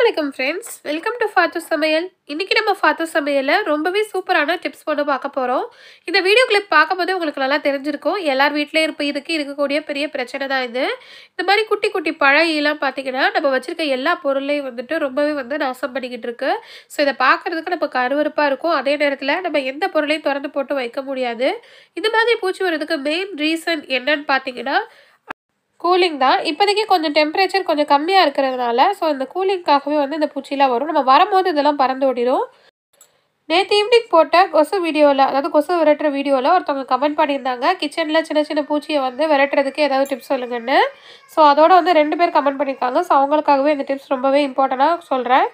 வலைக்கம் friends welcome to ஃபாத்து சமையல் இன்றைக்கி நம்ம ஃபாத்து சமையலில் ரொம்பவே சூப்பரான டிப்ஸ் ஒன்று பார்க்க போகிறோம் இந்த வீடியோ கிளிப் பார்க்கும்போதே உங்களுக்கு நல்லா தெரிஞ்சிருக்கும் எல்லார் வீட்டிலே இருப்ப இதுக்கு இருக்கக்கூடிய பெரிய பிரச்சனை தான் இது இந்த மாதிரி குட்டி குட்டி பழையெல்லாம் பார்த்தீங்கன்னா நம்ம வச்சுருக்க எல்லா பொருளையும் வந்துட்டு ரொம்பவே வந்து நாசம் பண்ணிக்கிட்டு இருக்கு ஸோ இதை பார்க்குறதுக்கு நமக்கு அருவருப்பாக இருக்கும் அதே நேரத்தில் நம்ம எந்த பொருளையும் திறந்து போட்டு வைக்க முடியாது இந்த மாதிரி பூச்சி வரதுக்கு மெயின் ரீசன் என்னன்னு பார்த்தீங்கன்னா கூலிங் தான் இப்போதைக்கு கொஞ்சம் டெம்பரேச்சர் கொஞ்சம் கம்மியாக இருக்கிறதுனால ஸோ இந்த கூலிங்காகவே வந்து இந்த பூச்சிலாம் வரும் நம்ம வரும்போது இதெல்லாம் பறந்து ஓடிடும் நேற்று ஈவினிங் போட்ட கொசு வீடியோவில் அதாவது கொசு விரட்டுற வீடியோவில் ஒருத்தவங்க கமெண்ட் பண்ணியிருந்தாங்க கிச்சனில் சின்ன சின்ன பூச்சியை வந்து விரட்டுறதுக்கு ஏதாவது டிப்ஸ் சொல்லுங்கன்னு ஸோ அதோட வந்து ரெண்டு பேர் கமெண்ட் பண்ணியிருக்காங்க ஸோ அவங்களுக்காகவே இந்த டிப்ஸ் ரொம்பவே இம்பார்ட்டண்ட்டாக சொல்கிறேன்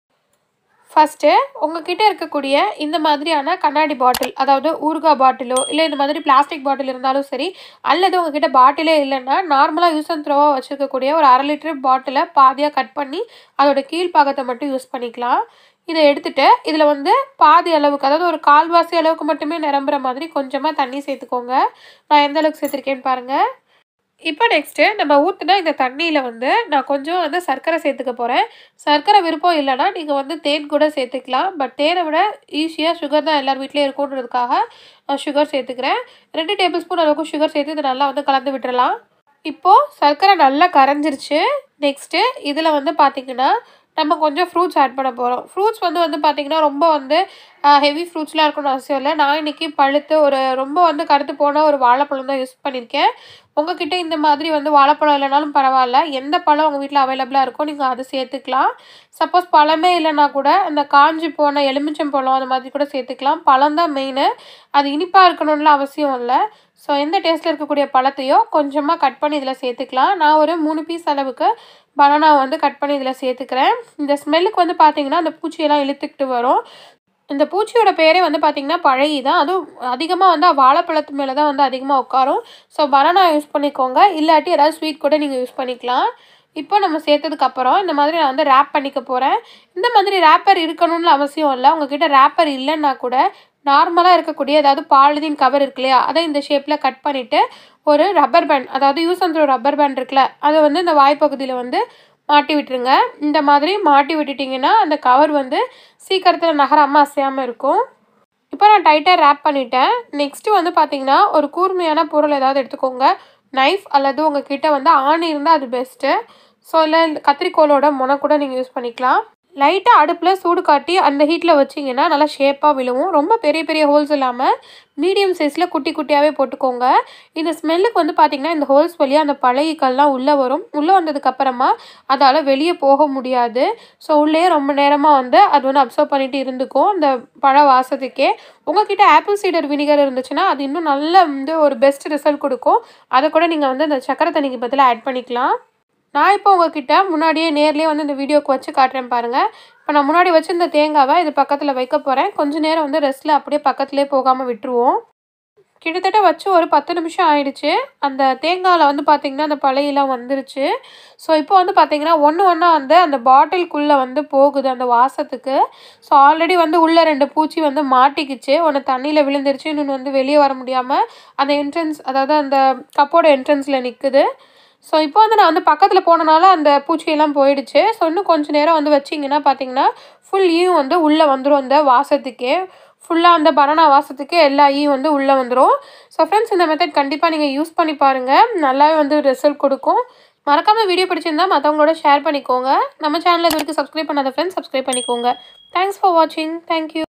ஃபஸ்ட்டு உங்ககிட்ட இருக்கக்கூடிய இந்த மாதிரியான கண்ணாடி பாட்டில் அதாவது ஊறுகாய் பாட்டிலோ இல்லை இந்த மாதிரி பிளாஸ்டிக் பாட்டில் இருந்தாலும் சரி அல்லது உங்ககிட்ட பாட்டிலே இல்லைன்னா நார்மலாக யூஸ் அண்ட் த்ரோவாக வச்சுருக்கக்கூடிய ஒரு அரை லிட்டர் பாட்டிலை பாதியாக கட் பண்ணி அதோட கீழ்ப்பாகத்தை மட்டும் யூஸ் பண்ணிக்கலாம் இதை எடுத்துகிட்டு இதில் வந்து பாதி அளவுக்கு அதாவது ஒரு கால்வாசி அளவுக்கு மட்டுமே நிரம்புற மாதிரி கொஞ்சமாக தண்ணி சேர்த்துக்கோங்க நான் எந்த அளவுக்கு சேர்த்துருக்கேன்னு பாருங்கள் இப்போ நெக்ஸ்ட்டு நம்ம ஊற்றின இந்த தண்ணியில் வந்து நான் கொஞ்சம் வந்து சர்க்கரை சேர்த்துக்க போகிறேன் சர்க்கரை விருப்பம் இல்லைன்னா நீங்கள் வந்து தேன் கூட சேர்த்துக்கலாம் பட் தேனை விட ஈஸியாக சுகர் தான் எல்லார் வீட்லேயும் இருக்குன்றதுக்காக நான் சுகர் சேர்த்துக்கிறேன் ரெண்டு டேபிள் ஸ்பூன் அளவுக்கு சுகர் சேர்த்து இதை நல்லா வந்து கலந்து விட்டுறலாம் இப்போது சர்க்கரை நல்லா கரைஞ்சிருச்சு நெக்ஸ்ட்டு இதில் வந்து பார்த்திங்கன்னா நம்ம கொஞ்சம் ஃப்ரூட்ஸ் ஆட் பண்ண போகிறோம் ஃப்ரூட்ஸ் வந்து வந்து பார்த்திங்கன்னா ரொம்ப வந்து ஹெவி ஃப்ரூட்ஸ்லாம் இருக்கணும்னு அவசியம் இல்லை நான் இன்றைக்கி பழுத்து ஒரு ரொம்ப வந்து கருத்து போன ஒரு வாழைப்பழம் தான் யூஸ் பண்ணியிருக்கேன் உங்ககிட்ட இந்த மாதிரி வந்து வாழைப்பழம் இல்லைனாலும் பரவாயில்ல எந்த பழம் உங்கள் வீட்டில் அவைலபிளாக இருக்கோ நீங்கள் அதை சேர்த்துக்கலாம் சப்போஸ் பழமே இல்லைனா கூட அந்த காஞ்சி போன எலுமிச்சம்பழம் அந்த மாதிரி கூட சேர்த்துக்கலாம் பழம் தான் மெயின் அது இனிப்பாக இருக்கணும்னு அவசியம் இல்லை ஸோ எந்த டேஸ்ட்டில் இருக்கக்கூடிய பழத்தையோ கொஞ்சமாக கட் பண்ணி இதில் சேர்த்துக்கலாம் நான் ஒரு மூணு பீஸ் அளவுக்கு பனானா வந்து கட் பண்ணி இதில் சேர்த்துக்கிறேன் இந்த ஸ்மெல்லுக்கு வந்து பார்த்திங்கன்னா அந்த பூச்சியெல்லாம் இழுத்துக்கிட்டு வரும் இந்த பூச்சியோட பேரே வந்து பார்த்திங்கன்னா பழகி தான் அதுவும் அதிகமாக வந்து வாழைப்பழத்து மேலே தான் வந்து அதிகமாக உட்காரும் ஸோ பனானா யூஸ் பண்ணிக்கோங்க இல்லாட்டி ஏதாவது ஸ்வீட் கூட நீங்கள் யூஸ் பண்ணிக்கலாம் இப்போ நம்ம சேர்த்ததுக்கப்புறம் இந்த மாதிரி நான் வந்து ரேப் பண்ணிக்க போகிறேன் இந்த மாதிரி ரேப்பர் இருக்கணும்னு அவசியம் இல்லை உங்ககிட்ட ரேப்பர் இல்லைன்னா கூட நார்மலாக இருக்கக்கூடிய ஏதாவது பாலிதீன் கவர் இருக்கு இல்லையா அதை இந்த ஷேப்பில் கட் பண்ணிவிட்டு ஒரு ரப்பர் பேண்ட் அதாவது யூஸ் பண்ணுற ரப்பர் பேண்ட் இருக்குல்ல அதை வந்து இந்த வாய்ப்பகுதியில் வந்து மாட்டி விட்டுருங்க இந்த மாதிரி மாட்டி விட்டுட்டிங்கன்னா அந்த கவர் வந்து சீக்கிரத்தில் நகராமல் அசையாமல் இருக்கும் இப்போ நான் டைட்டாக ரேப் பண்ணிட்டேன் நெக்ஸ்ட்டு வந்து பார்த்திங்கன்னா ஒரு கூர்மையான பொருள் ஏதாவது எடுத்துக்கோங்க நைஃப் அல்லது உங்கள் கிட்ட வந்து ஆணி இருந்தால் அது பெஸ்ட்டு ஸோ இல்லை கத்திரிக்கோலோட முனை கூட நீங்கள் யூஸ் பண்ணிக்கலாம் லைட்டாக அடுப்பில் சூடு காட்டி அந்த ஹீட்டில் வச்சிங்கன்னா நல்லா ஷேப்பாக விழுவும் ரொம்ப பெரிய பெரிய ஹோல்ஸ் இல்லாமல் மீடியம் சைஸில் குட்டி குட்டியாகவே போட்டுக்கோங்க இந்த ஸ்மெல்லுக்கு வந்து பார்த்திங்கன்னா இந்த ஹோல்ஸ் வழியாக அந்த பழையக்கல்லாம் உள்ளே வரும் உள்ளே வந்ததுக்கப்புறமா அதால் வெளியே போக முடியாது ஸோ உள்ளே ரொம்ப நேரமாக வந்து அது வந்து அப்சர்வ் பண்ணிட்டு இருந்துக்கும் அந்த பழ வாசத்துக்கே உங்ககிட்ட ஆப்பிள் சீடர் வினிகர் இருந்துச்சுன்னா அது இன்னும் நல்ல வந்து ஒரு பெஸ்ட் ரிசல்ட் கொடுக்கும் அதை கூட நீங்கள் வந்து அந்த சக்கரை தண்ணிக்கு பதிலாக ஆட் பண்ணிக்கலாம் நான் இப்போ உங்ககிட்ட முன்னாடியே நேர்லேயே வந்து இந்த வீடியோக்கு வச்சு காட்டுறேன் பாருங்கள் இப்போ நான் முன்னாடி வச்சு இந்த தேங்காவை இது பக்கத்தில் வைக்க போகிறேன் கொஞ்ச நேரம் வந்து ரெஸ்ட்டில் அப்படியே பக்கத்துலேயே போகாமல் விட்டுருவோம் கிட்டத்தட்ட வச்சு ஒரு பத்து நிமிஷம் ஆயிடுச்சு அந்த தேங்காயில் வந்து பார்த்திங்கன்னா அந்த பழையெல்லாம் வந்துருச்சு ஸோ இப்போ வந்து பார்த்திங்கன்னா ஒன்று ஒன்றா வந்து அந்த பாட்டிலுக்குள்ளே வந்து போகுது அந்த வாசத்துக்கு ஸோ ஆல்ரெடி வந்து உள்ளே ரெண்டு பூச்சி வந்து மாட்டிக்கிச்சு ஒன்று தண்ணியில் விழுந்துருச்சு இன்னொன்று வந்து வெளியே வர முடியாமல் அந்த என்ட்ரன்ஸ் அதாவது அந்த கப்போட என்ட்ரன்ஸில் நிற்குது ஸோ இப்போ வந்து நான் வந்து பக்கத்தில் போனனால அந்த பூச்சியெல்லாம் போயிடுச்சு ஸோ இன்னும் கொஞ்சம் நேரம் வந்து வச்சிங்கன்னா பார்த்தீங்கன்னா ஃபுல் ஈயும் வந்து உள்ளே வந்துடும் அந்த வாசத்துக்கே ஃபுல்லாக அந்த பனானா வாசத்துக்கு எல்லா ஈயும் வந்து உள்ளே வந்துடும் ஸோ ஃப்ரெண்ட்ஸ் இந்த மெத்தட் கண்டிப்பாக நீங்கள் யூஸ் பண்ணி பாருங்கள் நல்லாவே வந்து ரிசல்ட் கொடுக்கும் மறக்காமல் வீடியோ பிடிச்சிருந்தா மற்றவங்களோட ஷேர் பண்ணிக்கோங்க நம்ம சேனலில் இது வரைக்கும் சப்ஸ்கிரைப் பண்ணாத ஃப்ரெண்ட்ஸ் சப்ஸ்கிரைப் பண்ணிக்கோங்க தேங்க்ஸ் ஃபார் வாட்சிங் தேங்க்யூ